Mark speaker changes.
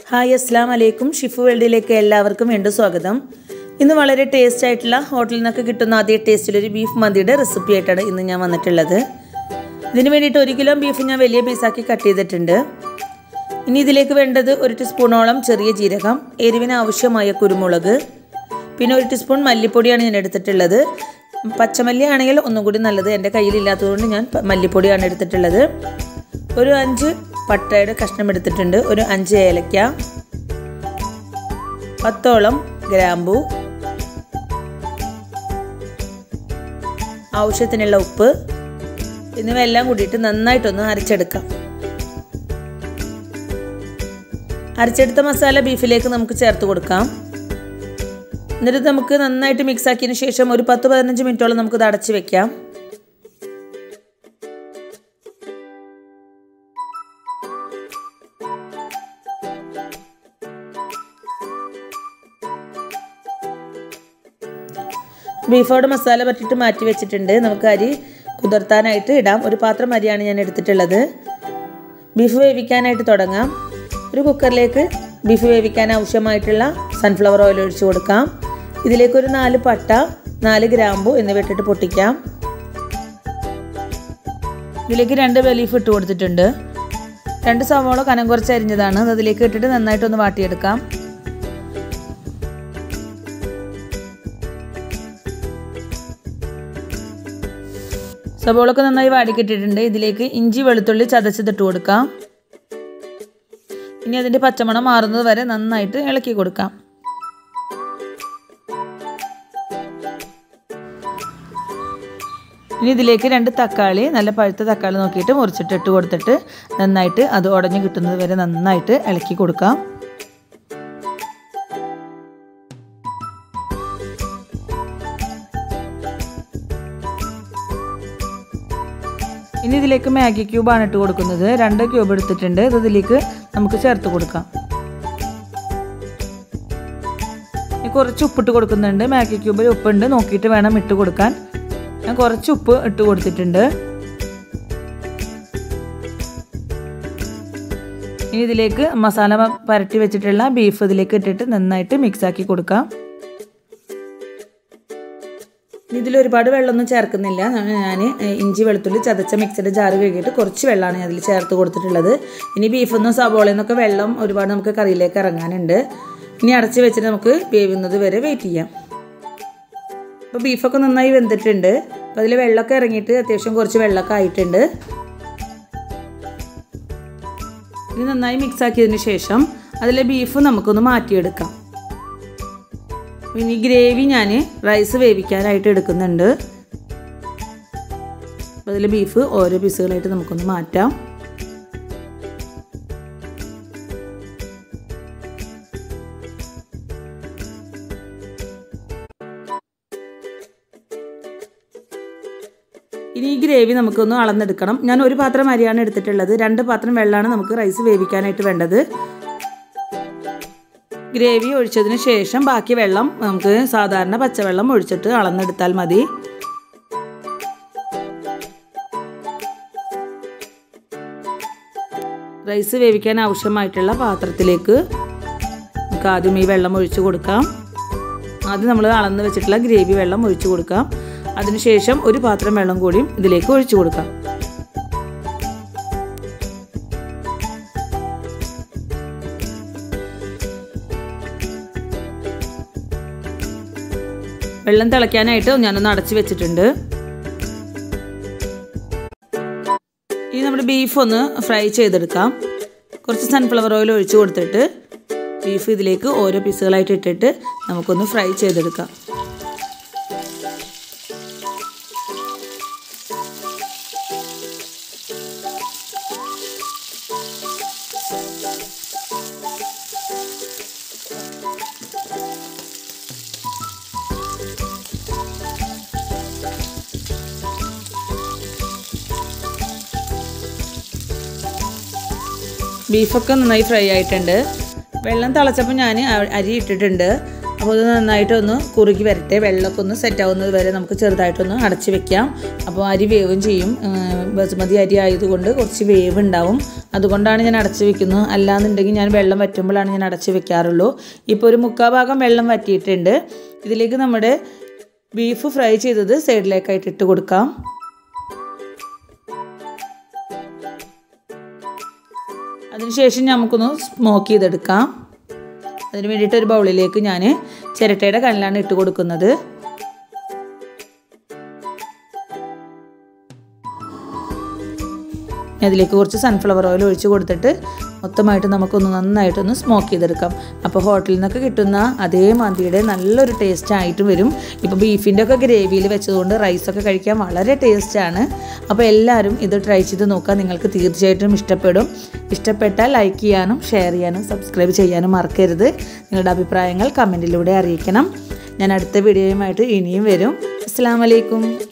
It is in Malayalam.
Speaker 1: ഹായ് അസ്സാം വലൈക്കും ഷിഫു വേൾഡിലേക്ക് എല്ലാവർക്കും വീണ്ടും സ്വാഗതം ഇന്ന് വളരെ ടേസ്റ്റ് ആയിട്ടുള്ള ഹോട്ടലിൽ നിന്നൊക്കെ കിട്ടുന്ന അതേ ടേസ്റ്റിലൊരു ബീഫ് മന്തിയുടെ റെസിപ്പി ആയിട്ടാണ് ഇന്ന് ഞാൻ വന്നിട്ടുള്ളത് ഇതിന് വേണ്ടിയിട്ട് ഒരു കിലോ ബീഫ് ഞാൻ വലിയ പീസാക്കി കട്ട് ചെയ്തിട്ടുണ്ട് ഇനി ഇതിലേക്ക് വേണ്ടത് ഒരു ടീസ്പൂണോളം ചെറിയ ജീരകം എരിവിന് ആവശ്യമായ കുരുമുളക് പിന്നെ ഒരു ടീസ്പൂൺ മല്ലിപ്പൊടിയാണ് ഞാൻ എടുത്തിട്ടുള്ളത് പച്ചമല്ലി ആണെങ്കിൽ ഒന്നും കൂടി നല്ലത് എൻ്റെ കയ്യിലില്ലാത്തതുകൊണ്ട് ഞാൻ പ- മല്ലിപ്പൊടിയാണ് എടുത്തിട്ടുള്ളത് ഒരു അഞ്ച് പട്ടയുടെ കഷ്ണം എടുത്തിട്ടുണ്ട് ഒരു അഞ്ച് ഏലക്ക പത്തോളം ഗ്രാമ്പു ആവശ്യത്തിനുള്ള ഉപ്പ് എന്നിവയെല്ലാം കൂടിയിട്ട് നന്നായിട്ടൊന്ന് അരച്ചെടുക്കാം അരച്ചെടുത്ത മസാല ബീഫിലേക്ക് നമുക്ക് ചേർത്ത് കൊടുക്കാം എന്നിട്ട് നമുക്ക് നന്നായിട്ട് മിക്സ് ആക്കിയതിന് ശേഷം ഒരു പത്ത് പതിനഞ്ച് മിനിറ്റോളം നമുക്ക് ഇത് അടച്ച് വെക്കാം ബീഫോട് മസാല പറ്റിയിട്ട് മാറ്റി വെച്ചിട്ടുണ്ട് നമുക്ക് അരി കുതിർത്താനായിട്ട് ഇടാം ഒരു പാത്രം അരിയാണ് ഞാൻ എടുത്തിട്ടുള്ളത് ബീഫ് വേവിക്കാനായിട്ട് തുടങ്ങാം ഒരു കുക്കറിലേക്ക് ബീഫ് വേവിക്കാൻ ആവശ്യമായിട്ടുള്ള സൺഫ്ലവർ ഓയിൽ ഒഴിച്ചു കൊടുക്കാം ഇതിലേക്ക് ഒരു നാല് പട്ട നാല് ഗ്രാമ്പു എന്നിവ ഇട്ടിട്ട് പൊട്ടിക്കാം ഇതിലേക്ക് രണ്ട് ബലീഫ് ഇട്ട് കൊടുത്തിട്ടുണ്ട് രണ്ട് സവോള കനം കുറച്ച് അരിഞ്ഞതാണ് അത് അതിലേക്ക് ഇട്ടിട്ട് നന്നായിട്ടൊന്ന് വാട്ടിയെടുക്കാം സവോളൊക്കെ നന്നായി വാടിക്കിട്ടിട്ടുണ്ട് ഇതിലേക്ക് ഇഞ്ചി വെളുത്തുള്ളി ചതച്ചതിട്ട് കൊടുക്കാം ഇനി അതിൻ്റെ പച്ചമണം മാറുന്നത് വരെ നന്നായിട്ട് ഇളക്കി കൊടുക്കാം ഇനി ഇതിലേക്ക് രണ്ട് തക്കാളി നല്ല പഴുത്ത തക്കാളി നോക്കിയിട്ട് മുറിച്ചിട്ട് ഇട്ട് കൊടുത്തിട്ട് നന്നായിട്ട് അത് ഉടഞ്ഞു കിട്ടുന്നത് വരെ നന്നായിട്ട് ഇളക്കി കൊടുക്കാം ഇനി ഇതിലേക്ക് മാഗി ക്യൂബാണ് ഇട്ട് കൊടുക്കുന്നത് രണ്ട് ക്യൂബ് എടുത്തിട്ടുണ്ട് ഇത് ഇതിലേക്ക് നമുക്ക് ചേർത്ത് കൊടുക്കാം ഇനി കുറച്ച് ഉപ്പിട്ട് കൊടുക്കുന്നുണ്ട് മാഗി ക്യൂബിൽ ഉപ്പുണ്ട് നോക്കിയിട്ട് വേണം ഇട്ട് കൊടുക്കാൻ ഞാൻ കുറച്ച് ഉപ്പ് ഇട്ട് കൊടുത്തിട്ടുണ്ട് ഇനി ഇതിലേക്ക് മസാല പരട്ടി വെച്ചിട്ടുള്ള ബീഫ് ഇതിലേക്ക് ഇട്ടിട്ട് നന്നായിട്ട് മിക്സ് ആക്കി കൊടുക്കാം ഇതിൽ ഒരുപാട് വെള്ളമൊന്നും ചേർക്കുന്നില്ല ഞാൻ ഇഞ്ചി വെളുത്തുള്ളി ചതച്ച മിക്സിയുടെ ജാറ് കഴുകിയിട്ട് കുറച്ച് വെള്ളമാണ് ഞാൻ അതിൽ ചേർത്ത് കൊടുത്തിട്ടുള്ളത് ഇനി ബീഫൊന്നും സവോളയിൽ നിന്നൊക്കെ വെള്ളം ഒരുപാട് നമുക്ക് കറിയിലേക്ക് ഇറങ്ങാനുണ്ട് ഇനി അടച്ച് വെച്ചിട്ട് നമുക്ക് വേവുന്നത് വരെ വെയിറ്റ് ചെയ്യാം അപ്പോൾ ബീഫൊക്കെ നന്നായി വെന്തിട്ടുണ്ട് അപ്പോൾ അതിൽ വെള്ളമൊക്കെ ഇറങ്ങിയിട്ട് അത്യാവശ്യം കുറച്ച് വെള്ളമൊക്കെ ആയിട്ടുണ്ട് ഇനി നന്നായി മിക്സ് ആക്കിയതിന് ശേഷം അതിലെ ബീഫ് നമുക്കൊന്ന് മാറ്റിയെടുക്കാം ഇനി ഗ്രേവി ഞാൻ റൈസ് വേവിക്കാനായിട്ട് എടുക്കുന്നുണ്ട് അപ്പോൾ അതിൽ ബീഫ് ഓരോ പീസുകളായിട്ട് നമുക്കൊന്ന് മാറ്റാം ഇനി ഈ ഗ്രേവി നമുക്കൊന്ന് അളന്നെടുക്കണം ഞാൻ ഒരു പാത്രം അരിയാണ് എടുത്തിട്ടുള്ളത് രണ്ട് പാത്രം വെള്ളമാണ് നമുക്ക് റൈസ് വേവിക്കാനായിട്ട് വേണ്ടത് ഗ്രേവി ഒഴിച്ചതിന് ശേഷം ബാക്കി വെള്ളം നമുക്ക് സാധാരണ പച്ചവെള്ളം ഒഴിച്ചിട്ട് അളന്നെടുത്താൽ മതി റൈസ് വേവിക്കാൻ ആവശ്യമായിട്ടുള്ള പാത്രത്തിലേക്ക് നമുക്ക് ആദ്യം ഈ വെള്ളം ഒഴിച്ചു കൊടുക്കാം ആദ്യം നമ്മൾ അളന്ന് വെച്ചിട്ടുള്ള ഗ്രേവി വെള്ളം ഒഴിച്ചു കൊടുക്കാം അതിനുശേഷം ഒരു പാത്രം വെള്ളം കൂടിയും ഇതിലേക്ക് ഒഴിച്ചു കൊടുക്കാം വെള്ളം തിളയ്ക്കാനായിട്ട് ഞാനൊന്ന് അടച്ചു വെച്ചിട്ടുണ്ട് ഇനി നമ്മുടെ ബീഫ് ഒന്ന് ഫ്രൈ ചെയ്തെടുക്കാം കുറച്ച് സൺഫ്ലവർ ഓയിൽ ഒഴിച്ചു കൊടുത്തിട്ട് ബീഫ് ഇതിലേക്ക് ഓരോ പീസുകളായിട്ട് ഇട്ടിട്ട് നമുക്കൊന്ന് ഫ്രൈ ചെയ്തെടുക്കാം ബീഫൊക്കെ നന്നായി ഫ്രൈ ആയിട്ടുണ്ട് വെള്ളം തിളച്ചപ്പോൾ ഞാൻ അരി ഇട്ടിട്ടുണ്ട് അപ്പോൾ ഇത് നന്നായിട്ടൊന്ന് കുറുകി വരട്ടെ വെള്ളമൊക്കെ ഒന്ന് സെറ്റ് ആവുന്നത് വരെ നമുക്ക് ചെറുതായിട്ടൊന്ന് അടച്ച് വെക്കാം അപ്പോൾ അരി വേവും ചെയ്യും ഏഹ് ബസുമതി അരി ആയതുകൊണ്ട് കുറച്ച് വേവ് ഉണ്ടാവും അതുകൊണ്ടാണ് ഞാൻ അടച്ച് വെക്കുന്നത് അല്ലാന്നുണ്ടെങ്കിൽ ഞാൻ വെള്ളം വറ്റുമ്പോഴാണ് ഞാൻ അടച്ച് വെക്കാറുള്ളൂ ഇപ്പോൾ ഒരു മുക്കാൽ ഭാഗം വെള്ളം വറ്റിയിട്ടുണ്ട് ഇതിലേക്ക് നമ്മുടെ ബീഫ് ഫ്രൈ ചെയ്തത് സൈഡിലേക്കായിട്ട് ഇട്ട് കൊടുക്കാം അതിനുശേഷം നമുക്കൊന്ന് സ്മോക്ക് ചെയ്തെടുക്കാം അതിന് വേണ്ടിയിട്ട് ഒരു ബൗളിലേക്ക് ഞാൻ ചിരട്ടയുടെ കനലാണ് ഇട്ട് കൊടുക്കുന്നത് അതിലേക്ക് കുറച്ച് സൺഫ്ലവർ ഓയിൽ ഒഴിച്ച് കൊടുത്തിട്ട് മൊത്തമായിട്ട് നമുക്കൊന്ന് നന്നായിട്ടൊന്ന് സ്മോക്ക് ചെയ്തെടുക്കാം അപ്പോൾ ഹോട്ടലിൽ നിന്നൊക്കെ കിട്ടുന്ന അതേ മന്തിയുടെ നല്ലൊരു ടേസ്റ്റ് ആയിട്ട് വരും ഇപ്പോൾ ബീഫിൻ്റെ ഒക്കെ ഗ്രേവിയിൽ വെച്ചതുകൊണ്ട് റൈസൊക്കെ കഴിക്കാൻ വളരെ ടേസ്റ്റാണ് അപ്പോൾ എല്ലാവരും ഇത് ട്രൈ ചെയ്ത് നോക്കാം നിങ്ങൾക്ക് തീർച്ചയായിട്ടും ഇഷ്ടപ്പെടും ഇഷ്ടപ്പെട്ടാൽ ലൈക്ക് ചെയ്യാനും ഷെയർ ചെയ്യാനും സബ്സ്ക്രൈബ് ചെയ്യാനും മറക്കരുത് നിങ്ങളുടെ അഭിപ്രായങ്ങൾ കമൻറ്റിലൂടെ അറിയിക്കണം ഞാൻ അടുത്ത വീഡിയോയുമായിട്ട് ഇനിയും വരും അസ്സാം വലൈക്കും